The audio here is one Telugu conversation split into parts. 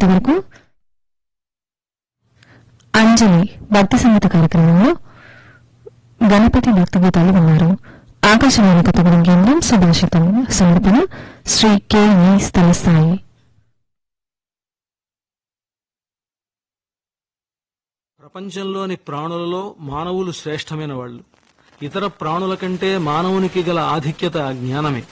ఇంతవరకు అంజలి భక్తి సంగీత కార్యక్రమంలో గణపతి భక్తి గీతాలు విన్నారు ఆకాశవాణి కొత్తగూడెం కేంద్రం సుభాషితం సమర్పణ శ్రీ కెఈ స్థలస్థాయి ప్రపంచంలోని ప్రాణులలో మానవులు శ్రేష్టమైన వాళ్ళు ఇతర ప్రాణుల కంటే మానవునికి గల ఆధిక్యత జ్ఞానమే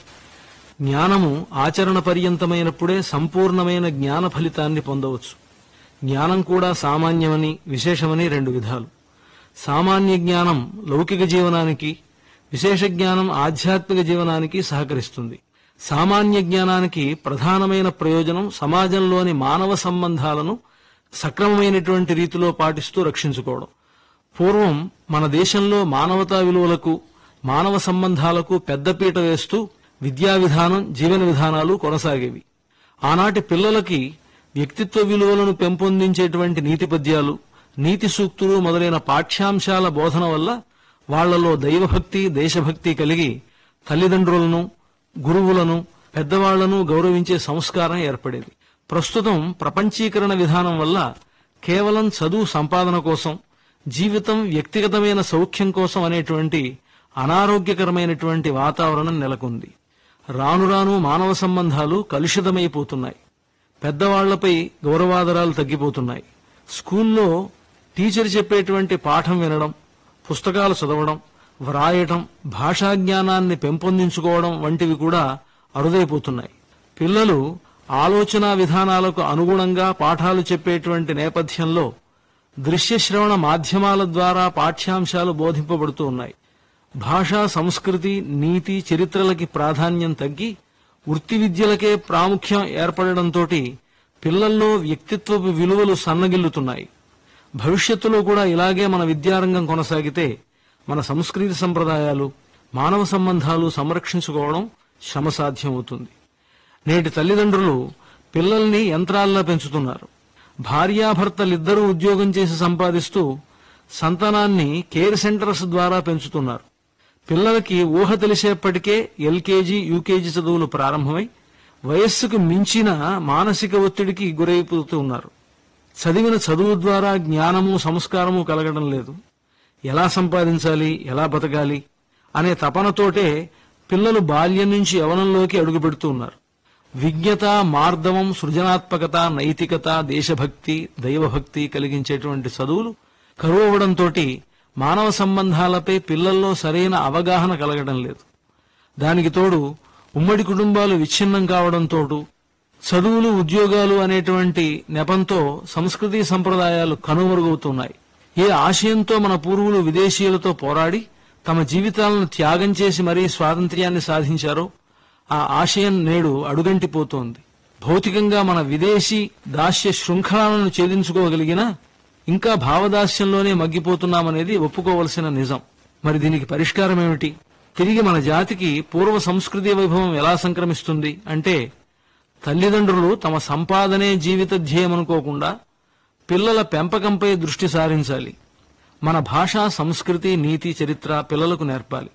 జ్ఞానము ఆచరణ పర్యంతమైనప్పుడే సంపూర్ణమైన జ్ఞాన ఫలితాన్ని పొందవచ్చు జ్ఞానం కూడా సామాన్యమని విశేషమని రెండు విధాలు సామాన్య జ్ఞానం లౌకిక జీవనానికి విశేష జ్ఞానం ఆధ్యాత్మిక జీవనానికి సహకరిస్తుంది సామాన్య జ్ఞానానికి ప్రధానమైన ప్రయోజనం సమాజంలోని మానవ సంబంధాలను సక్రమమైనటువంటి రీతిలో పాటిస్తూ రక్షించుకోవడం పూర్వం మన దేశంలో మానవతా విలువలకు మానవ సంబంధాలకు పెద్దపీట వేస్తూ విద్యా విధానం జీవన విధానాలు కొనసాగేవి ఆనాటి పిల్లలకి వ్యక్తిత్వ విలువలను పెంపొందించేటువంటి నీతి పద్యాలు నీతి సూక్తులు మొదలైన పాఠ్యాంశాల బోధన వల్ల వాళ్లలో దైవభక్తి దేశభక్తి కలిగి తల్లిదండ్రులను గురువులను పెద్దవాళ్లను గౌరవించే సంస్కారం ఏర్పడేది ప్రస్తుతం ప్రపంచీకరణ విధానం వల్ల కేవలం చదువు సంపాదన కోసం జీవితం వ్యక్తిగతమైన సౌఖ్యం కోసం అనేటువంటి అనారోగ్యకరమైనటువంటి వాతావరణం నెలకొంది రాను రాను మానవ సంబంధాలు కలుషితమైపోతున్నాయి పెద్దవాళ్లపై గౌరవాదరాలు తగ్గిపోతున్నాయి స్కూల్లో టీచర్ చెప్పేటువంటి పాఠం వినడం పుస్తకాలు చదవడం వ్రాయటం భాషా జ్ఞానాన్ని పెంపొందించుకోవడం వంటివి కూడా అరుదైపోతున్నాయి పిల్లలు ఆలోచనా విధానాలకు అనుగుణంగా పాఠాలు చెప్పేటువంటి నేపథ్యంలో దృశ్య శ్రవణ మాధ్యమాల ద్వారా పాఠ్యాంశాలు బోధింపబడుతూ ఉన్నాయి భాషా సంస్కృతి నీతి చరిత్రలకి ప్రాధాన్యం తగ్గి వృత్తి విద్యలకే ప్రాముఖ్యం ఏర్పడడంతో పిల్లల్లో వ్యక్తిత్వపు విలువలు సన్నగిల్లుతున్నాయి భవిష్యత్తులో కూడా ఇలాగే మన విద్యారంగం కొనసాగితే మన సంస్కృతి సంప్రదాయాలు మానవ సంబంధాలు సంరక్షించుకోవడం శ్రమసాధ్యం అవుతుంది నేటి తల్లిదండ్రులు పిల్లల్ని యంత్రాల్లా పెంచుతున్నారు భార్యాభర్తలిద్దరూ ఉద్యోగం చేసి సంపాదిస్తూ సంతానాన్ని కేర్ సెంటర్స్ ద్వారా పెంచుతున్నారు పిల్లలకి ఊహ తెలిసేప్పటికే ఎల్కేజీ యూకేజీ చదువులు ప్రారంభమై వయస్సుకు మించిన మానసిక ఒత్తిడికి గురైపోతూ ఉన్నారు చదివిన చదువు ద్వారా జ్ఞానము సంస్కారము కలగడం లేదు ఎలా సంపాదించాలి ఎలా బతకాలి అనే తపనతోటే పిల్లలు బాల్యం నుంచి యవనంలోకి అడుగుపెడుతూ ఉన్నారు విజ్ఞత మార్దవం సృజనాత్మకత నైతికత దేశభక్తి దైవభక్తి కలిగించేటువంటి చదువులు కరువవడంతో మానవ సంబంధాలపై పిల్లల్లో సరైన అవగాహన కలగడం లేదు దానికి తోడు ఉమ్మడి కుటుంబాలు విచ్ఛిన్నం కావడంతో చదువులు ఉద్యోగాలు అనేటువంటి నెపంతో సంస్కృతి సంప్రదాయాలు కనుమరుగవుతున్నాయి ఏ ఆశయంతో మన పూర్వులు విదేశీయులతో పోరాడి తమ జీవితాలను త్యాగం చేసి మరీ స్వాతంత్ర్యాన్ని సాధించారో ఆ ఆశయం నేడు అడుగంటిపోతోంది భౌతికంగా మన విదేశీ దాస్య శృంఖలాలను ఛేదించుకోగలిగినా ఇంకా భావదాస్యంలోనే మగ్గిపోతున్నామనేది ఒప్పుకోవలసిన నిజం మరి దీనికి పరిష్కారం ఏమిటి తిరిగి మన జాతికి పూర్వ సంస్కృతి వైభవం ఎలా సంక్రమిస్తుంది అంటే తల్లిదండ్రులు తమ సంపాదనే జీవిత ధ్యేయం అనుకోకుండా పిల్లల పెంపకంపై దృష్టి సారించాలి మన భాషా సంస్కృతి నీతి చరిత్ర పిల్లలకు నేర్పాలి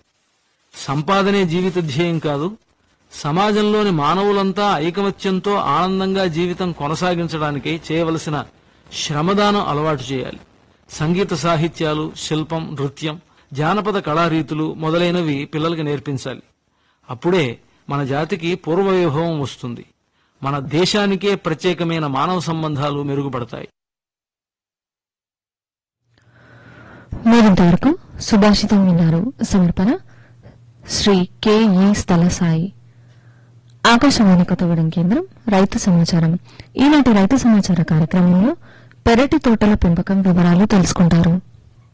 సంపాదనే జీవిత ధ్యేయం కాదు సమాజంలోని మానవులంతా ఐకమత్యంతో ఆనందంగా జీవితం కొనసాగించడానికి చేయవలసిన శ్రమదానం అలవాటు చేయాలి సంగీత సాహిత్యాలు శిల్పం నృత్యం జానపద కళారీతులు మొదలైనవి పిల్లలకి నేర్పించాలి అప్పుడే మన జాతికి పూర్వవైభవం వస్తుంది మన దేశానికే ప్రత్యేకమైన మానవ సంబంధాలు మెరుగుపడతాయి మీరింతవరకు సుభాషితం విన్నారు సమర్పణ శ్రీ కెఈ స్థలసాయి ఆకాశవాణి కొత్తగూడెం కేంద్రం రైతు సమాచారం ఈనాటి రైతు సమాచార కార్యక్రమంలో పెరటి తోటల పెంపకం వివరాలు తెలుసుకుంటారు